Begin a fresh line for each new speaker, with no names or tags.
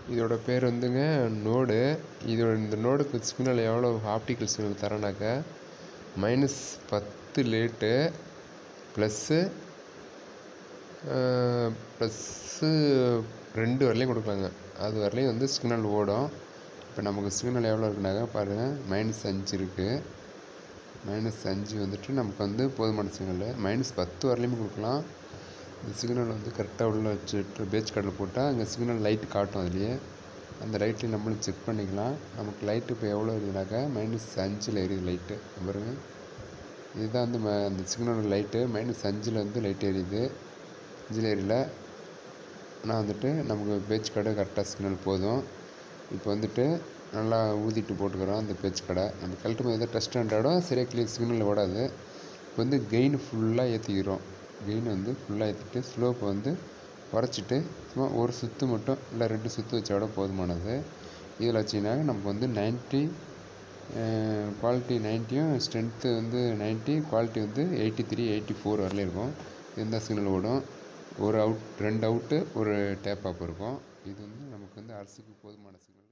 இதோட பேர் வந்துங்க நோடு இதோட இந்த நோடுக்கு சிக்னல் எவ்வளோ ஆப்டிக்கல் சிக்னல் தரேன்னாக்கா மைனஸ் பத்து லேட்டு ப்ளஸ்ஸு ப்ளஸ்ஸு ரெண்டு வரலையும் கொடுக்கலாங்க அது வரலையும் வந்து சிக்னல் ஓடும் இப்போ நமக்கு சிக்னல் எவ்வளோ இருக்குனாக்கா பாருங்கள் மைனஸ் அஞ்சு இருக்குது மைனஸ் அஞ்சு வந்துட்டு நமக்கு வந்து போதுமான சிக்னல் மைனஸ் பத்து வரலையுமே கொடுக்கலாம் இந்த சிக்னல் வந்து கரெக்டாக உள்ள வச்சுட்டு பேச் கார்டில் போட்டால் அங்கே சிக்னல் லைட்டு காட்டும் அதுலேயே அந்த லைட்டையும் நம்மளும் செக் பண்ணிக்கலாம் நமக்கு லைட்டு இப்போ எவ்வளோ இருக்குதுனாக்கா மைனஸ் அஞ்சில் எரியுது லைட்டு பாருங்க இதுதான் வந்து ம அந்த சிக்னல் லைட்டு மைனஸ் அஞ்சில் வந்து லைட் எரியுது அஞ்சில் எரியல ஆனால் வந்துட்டு நமக்கு பேச் கார்டு கரெக்டாக சிக்னல் போதும் இப்போ வந்துட்டு நல்லா ஊதிட்டு போட்டுக்கிறோம் அந்த பேச் கடை நம்ம கழட்டும் போது டஸ்ட் ஆண்டாடும் சரியாக கிளியர் சிக்னல் ஓடாது இப்போ வந்து கெயின் ஃபுல்லாக ஏற்றிக்கிறோம் கெயின் வந்து ஃபுல்லாக ஏற்றிட்டு ஸ்லோப்பை வந்து குறைச்சிட்டு சும்மா ஒரு சுற்று மட்டும் இல்லை ரெண்டு சுற்று வச்சா கூட போதுமானது இதில் வச்சிங்கன்னா நமக்கு வந்து நைன்ட்டி குவாலிட்டி நைன்ட்டியும் ஸ்ட்ரென்த்து வந்து நைன்ட்டி குவாலிட்டி வந்து எயிட்டி த்ரீ எயிட்டி ஃபோர் வரலையும் இருக்கும் எந்த சிக்னல் ஓடும் ஒரு அவுட் ரெண்டு அவுட்டு ஒரு டேப் ஆப் இருக்கும் இது வந்து நமக்கு வந்து அரசுக்கு போதுமான சிக்னல்